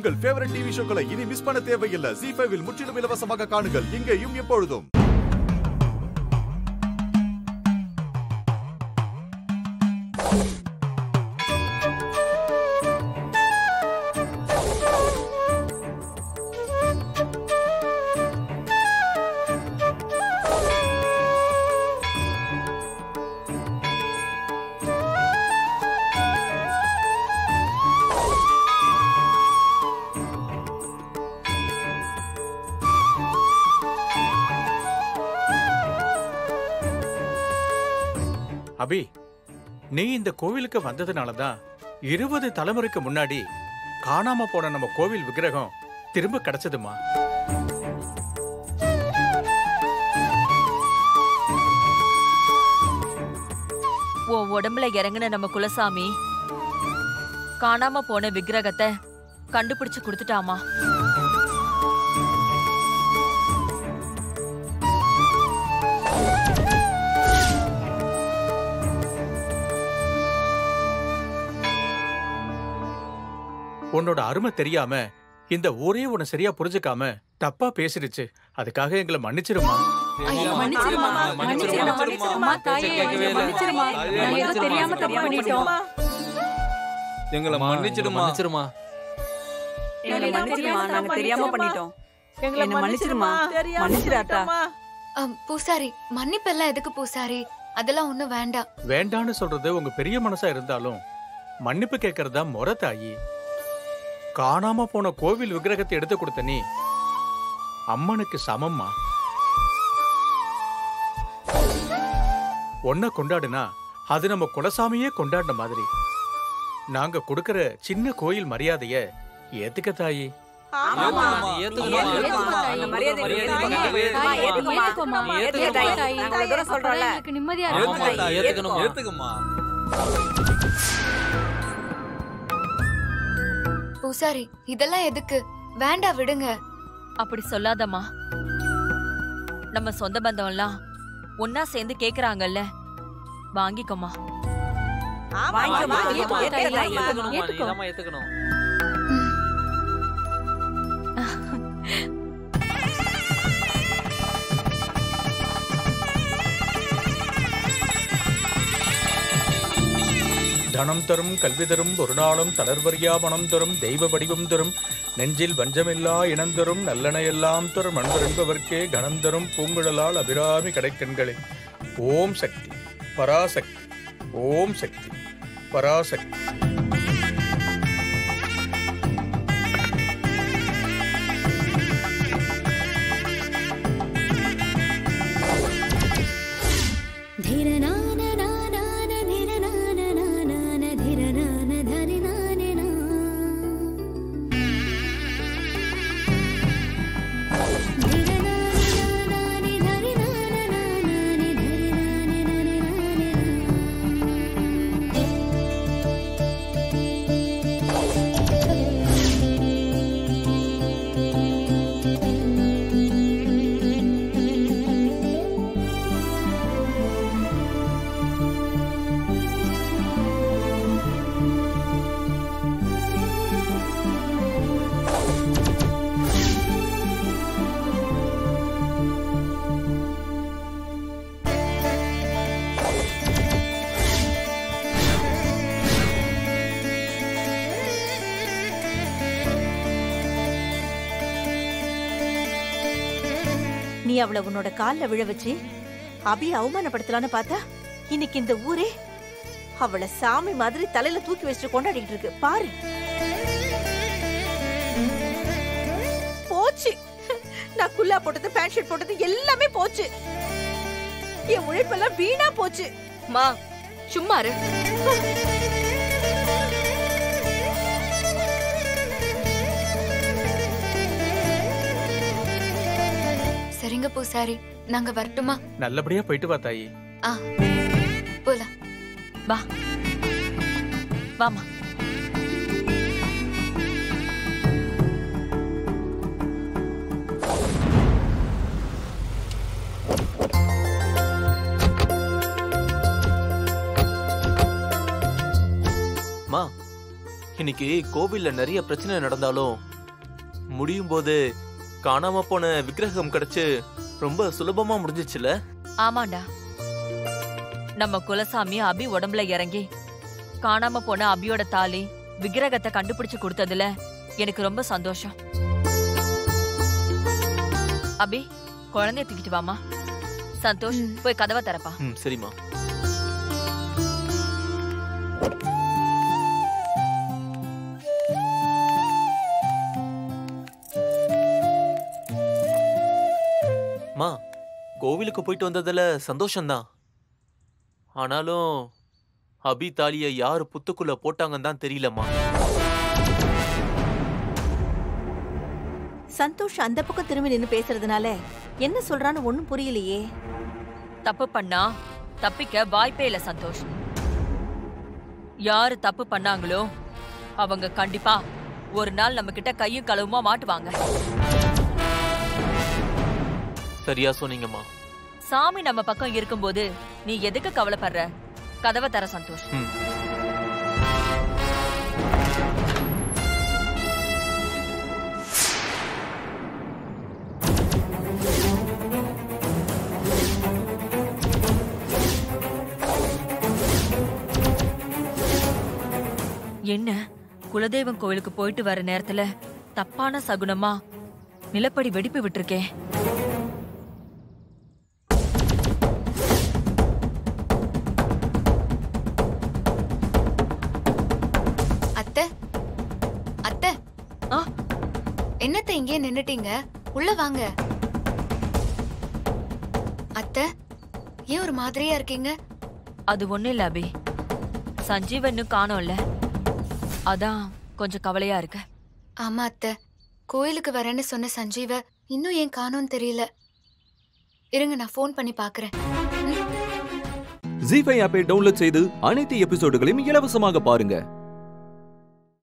உங்கள் favourite TV ஷோக்களை இனி miss பண்ண தேவையில்லை ஜி ஃபைவில் முற்றிலும் இலவசமாக காணுங்கள் இங்கேயும் எப்பொழுதும் அபி நீ இந்த கோவிலுக்கு வந்ததுனால தான் இருபது தலைமுறைக்கு முன்னாடி காணாம போன நம்ம கோவில் விக்கிரகம் திரும்ப கிடைச்சதுமா உன் உடம்புல இறங்குன நம்ம குலசாமி காணாம போன விக்கிரகத்தை கண்டுபிடிச்சு கொடுத்துட்டாமா உன்னோட அருமை தெரியாம இந்த ஊரே உன்னை சரியா புரிஞ்சுக்காம தப்பா பேசிடுச்சு அதுக்காக எங்களை மன்னிச்சிருமா ஐயோ, மன்னிச்சிருமா, மன்னிச்சிருமா, மன்னிச்சிருமா, தாயே, என்னை மன்னிச்சிருமா. நாங்க ஏதோ தெரியாம தப்பு பண்ணிட்டோம். எங்களை மன்னிச்சிடுமா மன்னிச்சிருமா எங்களை மன்னிச்சிருமா, நாங்க தெரியாம பண்ணிட்டோம். என்னை மன்னிச்சிருமா, மன்னிச்சிடாத்தா. அம், பூசாரி மன்னிப்பெல்லாம் எதுக்கு பூசாரி அதெல்லாம் ஒண்ணும் வேண்டாம் வேண்டான்னு சொல்றது உங்க பெரிய மனசா இருந்தாலும் மன்னிப்பு கேட்கறதா முறை தாயி காணாம போன கோவில் விக்கிரகத்தை எடுத்து கொடுத்த நீ அம்மனுக்கு சமம்மா ஒன்ன கொண்டாடுனா அது நம்ம குலசாமியே கொண்டாடின மாதிரி நாங்க கொடுக்கிற சின்ன கோயில் மரியாதைய ஏத்துக்க தாயி ஆமாமா. ஏத்துக்கணுமா? ஏத்துக்கணுமா, தாயே. அந்த மரியாதை தாயே, ஏத்துக்கணுமா? தாயே, ஏத்துக்கோமா. ஏத்துக்கோமா. ஏத்துக்க தாயே. ஏத்துக்கோமா. நாங்க இவ்வளவு தூரம் சொல்றோம்ல. நிம்மதியா ஆமாமா, தாயே, ஏத்துக்கணுமா? ஏத்துக்குமா பூசாரி இதெல்லாம் எதுக்கு வேண்டாம் விடுங்க அப்படி சொல்லாதம்மா நம்ம சொந்த பந்தம் எல்லாம் ஒன்னா சேர்ந்து கேக்குறாங்கல்ல வாங்கிக்கோமா வாங்கிக்கோமா, ஏத்துக்கணுமா? ஏத்துக்க தாயே. ஏத்துக்கணுமா? ஏத்துக்கோ. நீதாம்மா ஏத்துக்கணும் தனம் தரும் கல்வி தரும் ஒரு நாளும் தளர்வரியா மனம் தரும் தெய்வ வடிவம் தரும் நெஞ்சில் வஞ்சமில்லா இனந்தரும் நல்லனையெல்லாம் தரும் அன்பர் என்பவர்க்கே கணம் தரும் பூங்குழலால் அபிராமி கடைக்கண்களே ஓம் சக்தி பராசக்தி ஓம் சக்தி பராசக்தி நீ அவளை உன்னோட கால்ல விழ வச்சு அபி அவமானப்படுத்தலான்னு பார்த்தா இன்னைக்கு இந்த ஊரே அவளை சாமி மாதிரி தலையில தூக்கி வச்சுட்டு கொண்டாடிட்டு இருக்கு பாரு போச்சு நான் குல்லா போட்டது பேண்ட் ஷர்ட் போட்டது எல்லாமே போச்சு என் உழைப்பெல்லாம் வீணா போச்சு மா சும்மா இரு சரிங்க பூசாரி நாங்க வரட்டுமா நல்லபடியா போயிட்டு வா தாயி ஆ போலாம் வா வாமா மா இன்னைக்கு கோவில்ல நிறைய பிரச்சனை நடந்தாலும் முடியும் போது காணாம போன விக்கிரகம் கிடைச்சு ரொம்ப சுலபமா முடிஞ்சிச்சுல ஆமாண்டா நம்ம குலசாமி அபி உடம்புல இறங்கி காணாம போன அபியோட தாலி விக்கிரகத்தை கண்டுபிடிச்சு கொடுத்ததுல எனக்கு ரொம்ப சந்தோஷம் அபி குழந்தைய தூக்கிட்டு வாமா சந்தோஷ் ம். போய் கதவை திறப்பா ம் சரிம்மா மா கோவிலுக்கு போயிட்டு வந்ததுல சந்தோஷம்தான் ஆனாலும் அபி தாலிய யாரு புத்துக்குள்ள போட்டாங்கன்னு தான் தெரியலம்மா சந்தோஷ் அந்த பக்கம் திரும்பி நின்னு பேசுறதுனால என்ன சொல்றான்னு ஒண்ணும் புரியலையே தப்பு பண்ணா தப்பிக்க வாய்ப்பே இல்ல சந்தோஷ் யாரு தப்பு பண்ணாங்களோ அவங்க கண்டிப்பா ஒரு நாள் நம்ம கிட்ட கையும் களவுமா மாட்டுவாங்க சரியா சொன்னீங்கம்மா சாமி நம்ம பக்கம் இருக்கும்போது நீ எதுக்கு கவலைப்படுற கதவை தர சந்தோஷ் ம் என்ன குலதெய்வம் கோயிலுக்கு போயிட்டு வர நேரத்துல தப்பான சகுனமா நிலப்படி வெடிப்பு விட்டிருக்கேன் அத்தை அத்தை ஆ? என்னத்த இங்கே நின்னுட்டீங்க உள்ள வாங்க அத்தை ஏன் ஒரு மாதிரியா இருக்கீங்க அது ஒண்ணும் இல்ல அபி சஞ்சீவ் இன்னும் காணோம்ல அதான் கொஞ்சம் கவலையா இருக்கு ஆமா அத்தை கோயிலுக்கு வரேன்னு சொன்ன சஞ்சீவ இன்னும் ஏன் காணோன்னு தெரியல இருங்க நான் ஃபோன் பண்ணி பாக்குறேன் ஜி ஃபைவ் ஆப்பை டவுன்லோட் செய்து அனைத்து எபிசோடுகளையும் இலவசமாக பாருங்க